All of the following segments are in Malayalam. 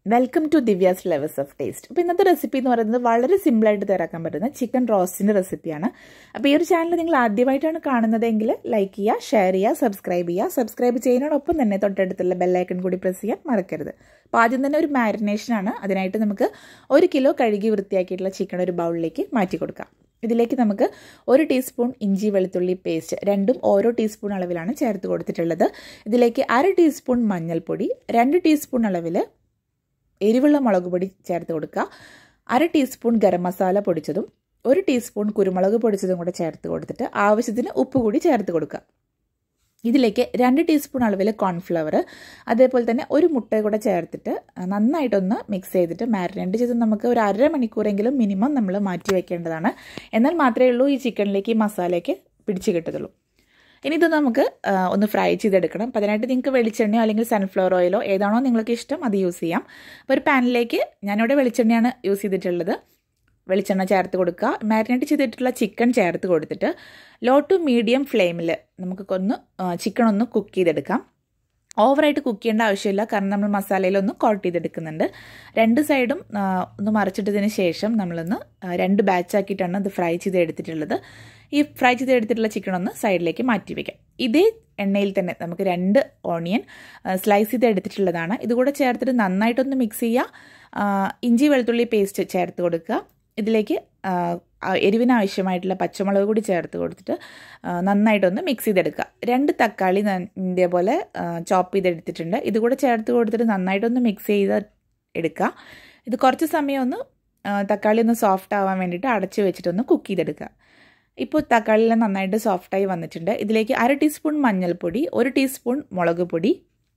welcome to Divya's flavours of taste അപ്പോൾ ഇന്നത്തെ റെസിപ്പി എന്ന് പറയുന്നത് വളരെ സിമ്പിളായിട്ട് തയ്യാറാക്കാൻ പറ്റുന്ന ചിക്കൻ റോസ്റ്റിൻ്റെ റെസിപ്പിയാണ് അപ്പോൾ ഈ ഒരു ചാനൽ നിങ്ങൾ ആദ്യമായിട്ടാണ് കാണുന്നതെങ്കിൽ ലൈക്ക് ചെയ്യുക ഷെയർ ചെയ്യുക സബ്സ്ക്രൈബ് ചെയ്യുക സബ്സ്ക്രൈബ് ചെയ്യുന്നതോടൊപ്പം തന്നെ തൊട്ടടുത്തുള്ള ബെല്ലൈക്കൺ കൂടി പ്രസ് ചെയ്യാൻ മറക്കരുത് അപ്പോൾ ആദ്യം തന്നെ ഒരു മാരിനേഷനാണ് അതിനായിട്ട് നമുക്ക് ഒരു കിലോ കഴുകി വൃത്തിയാക്കിയിട്ടുള്ള ചിക്കൻ ഒരു ബൗളിലേക്ക് മാറ്റി കൊടുക്കാം ഇതിലേക്ക് നമുക്ക് ഒരു ടീസ്പൂൺ ഇഞ്ചി വെളുത്തുള്ളി പേസ്റ്റ് രണ്ടും ഓരോ ടീസ്പൂൺ അളവിലാണ് ചേർത്ത് കൊടുത്തിട്ടുള്ളത് ഇതിലേക്ക് അര ടീസ്പൂൺ മഞ്ഞൾപ്പൊടി രണ്ട് ടീസ്പൂൺ അളവിൽ എരിവുള്ള മുളക് പൊടി ചേർത്ത് കൊടുക്കുക അര ടീസ്പൂൺ ഗരം മസാല പൊടിച്ചതും ഒരു ടീസ്പൂൺ കുരുമുളക് പൊടിച്ചതും കൂടെ ചേർത്ത് കൊടുത്തിട്ട് ആവശ്യത്തിന് ഉപ്പ് കൂടി ചേർത്ത് കൊടുക്കുക ഇതിലേക്ക് രണ്ട് ടീസ്പൂൺ അളവിൽ കോൺഫ്ലവർ അതേപോലെ തന്നെ ഒരു മുട്ട കൂടെ ചേർത്തിട്ട് നന്നായിട്ടൊന്ന് മിക്സ് ചെയ്തിട്ട് മാരിനേറ്റ് ചെയ്ത് നമുക്ക് ഒരു അര മണിക്കൂറെങ്കിലും മിനിമം നമ്മൾ മാറ്റി വയ്ക്കേണ്ടതാണ് എന്നാൽ മാത്രമേ ഉള്ളൂ ഈ ചിക്കനിലേക്ക് ഈ മസാലയ്ക്ക് പിടിച്ച് കിട്ടത്തുള്ളൂ ഇനി ഇത് നമുക്ക് ഒന്ന് ഫ്രൈ ചെയ്തെടുക്കണം അപ്പോൾ അതിനായിട്ട് നിങ്ങൾക്ക് വെളിച്ചെണ്ണയോ അല്ലെങ്കിൽ സൺഫ്ലവർ ഓയിലോ ഏതാണോ നിങ്ങൾക്ക് ഇഷ്ടം അത് യൂസ് ചെയ്യാം അപ്പോൾ ഒരു പാനിലേക്ക് ഞാനിവിടെ വെളിച്ചെണ്ണയാണ് യൂസ് ചെയ്തിട്ടുള്ളത് വെളിച്ചെണ്ണ ചേർത്ത് കൊടുക്കുക മാരിനേറ്റ് ചെയ്തിട്ടുള്ള ചിക്കൻ ചേർത്ത് കൊടുത്തിട്ട് ലോ ടു മീഡിയം ഫ്ലെയിമിൽ നമുക്ക് ഒന്ന് ചിക്കൻ ഒന്ന് കുക്ക് ചെയ്തെടുക്കാം ഓവറായിട്ട് കുക്ക് ചെയ്യേണ്ട ആവശ്യമില്ല കാരണം നമ്മൾ മസാലയിലൊന്ന് കോട്ട് ചെയ്തെടുക്കുന്നുണ്ട് രണ്ട് സൈഡും ഒന്ന് മറിച്ചിട്ടതിന് ശേഷം നമ്മളൊന്ന് രണ്ട് ബാച്ചാക്കിയിട്ടാണ് ഇത് ഫ്രൈ ചെയ്ത് എടുത്തിട്ടുള്ളത് ഈ ഫ്രൈ ചെയ്ത് എടുത്തിട്ടുള്ള ചിക്കൻ ഒന്ന് സൈഡിലേക്ക് മാറ്റി വയ്ക്കാം ഇതേ എണ്ണയിൽ തന്നെ നമുക്ക് രണ്ട് ഓണിയൻ സ്ലൈസ് ചെയ്ത് എടുത്തിട്ടുള്ളതാണ് ഇതുകൂടെ ചേർത്തിട്ട് നന്നായിട്ടൊന്ന് മിക്സ് ചെയ്യുക ഇഞ്ചി വെളുത്തുള്ളി പേസ്റ്റ് ചേർത്ത് കൊടുക്കുക ഇതിലേക്ക് എരിവിന് ആവശ്യമായിട്ടുള്ള പച്ചമുളക് കൂടി ചേർത്ത് കൊടുത്തിട്ട് നന്നായിട്ടൊന്ന് മിക്സ് ചെയ്തെടുക്കുക രണ്ട് തക്കാളി ഇതേപോലെ ചോപ്പ് ചെയ്തെടുത്തിട്ടുണ്ട് ഇതുകൂടെ ചേർത്ത് കൊടുത്തിട്ട് നന്നായിട്ടൊന്ന് മിക്സ് ചെയ്ത് എടുക്കുക ഇത് കുറച്ച് സമയം ഒന്ന് തക്കാളി ഒന്ന് സോഫ്റ്റ് ആവാൻ വേണ്ടിയിട്ട് അടച്ചു വെച്ചിട്ടൊന്ന് കുക്ക് ചെയ്തെടുക്കുക ഇപ്പോൾ തക്കാളിയെല്ലാം നന്നായിട്ട് സോഫ്റ്റായി വന്നിട്ടുണ്ട് ഇതിലേക്ക് അര ടീസ്പൂൺ മഞ്ഞൾപ്പൊടി ഒരു ടീസ്പൂൺ മുളക് പൊടി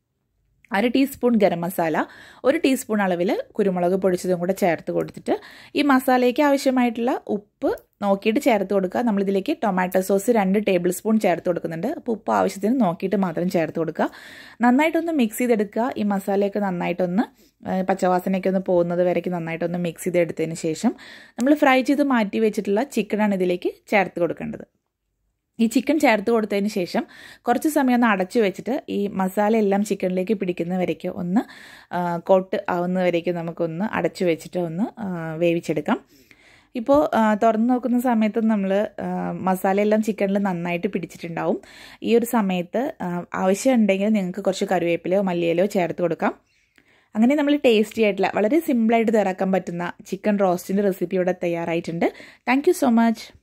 അര ടീസ്പൂൺ ഗരം മസാല ഒരു ടീസ്പൂൺ അളവിൽ കുരുമുളക് പൊടിച്ചതും കൂടെ ചേർത്ത് കൊടുത്തിട്ട് ഈ മസാലയ്ക്ക് ആവശ്യമായിട്ടുള്ള ഉപ്പ് നോക്കിയിട്ട് ചേർത്ത് കൊടുക്കുക നമ്മളിതിലേക്ക് ടൊമാറ്റോ സോസ് രണ്ട് ടേബിൾ സ്പൂൺ ചേർത്ത് കൊടുക്കുന്നുണ്ട് അപ്പോൾ ഉപ്പ് ആവശ്യത്തിന് നോക്കിയിട്ട് മാത്രം ചേർത്ത് കൊടുക്കുക നന്നായിട്ടൊന്ന് മിക്സ് ചെയ്തെടുക്കുക ഈ മസാലയൊക്കെ നന്നായിട്ടൊന്ന് പച്ചവാസനയൊക്കെ ഒന്ന് പോകുന്നത് വരയ്ക്ക് നന്നായിട്ടൊന്ന് മിക്സ് ചെയ്തെടുത്തതിന് ശേഷം നമ്മൾ ഫ്രൈ ചെയ്ത് മാറ്റി വെച്ചിട്ടുള്ള ചിക്കനാണ് ഇതിലേക്ക് ചേർത്ത് കൊടുക്കേണ്ടത് ഈ ചിക്കൻ ചേർത്ത് കൊടുത്തതിന് ശേഷം കുറച്ച് സമയം ഒന്ന് അടച്ചു വെച്ചിട്ട് ഈ മസാല എല്ലാം ചിക്കനിലേക്ക് പിടിക്കുന്ന വരയ്ക്ക് ഒന്ന് കോട്ട് ആവുന്ന വരയ്ക്ക് നമുക്കൊന്ന് അടച്ചു വെച്ചിട്ട് ഒന്ന് വേവിച്ചെടുക്കാം ഇപ്പോൾ തുറന്ന് നോക്കുന്ന സമയത്ത് നമ്മൾ മസാലയെല്ലാം ചിക്കനിൽ നന്നായിട്ട് പിടിച്ചിട്ടുണ്ടാവും ഈ ഒരു സമയത്ത് ആവശ്യമുണ്ടെങ്കിൽ നിങ്ങൾക്ക് കുറച്ച് കറിവേപ്പിലയോ മല്ലിയിലയോ ചേർത്ത് കൊടുക്കാം അങ്ങനെ നമ്മൾ ടേസ്റ്റി ആയിട്ടുള്ള വളരെ സിമ്പിളായിട്ട് തയ്യാറാക്കാൻ പറ്റുന്ന ചിക്കൻ റോസ്റ്റിൻ്റെ റെസിപ്പി ഇവിടെ തയ്യാറായിട്ടുണ്ട് താങ്ക് സോ മച്ച്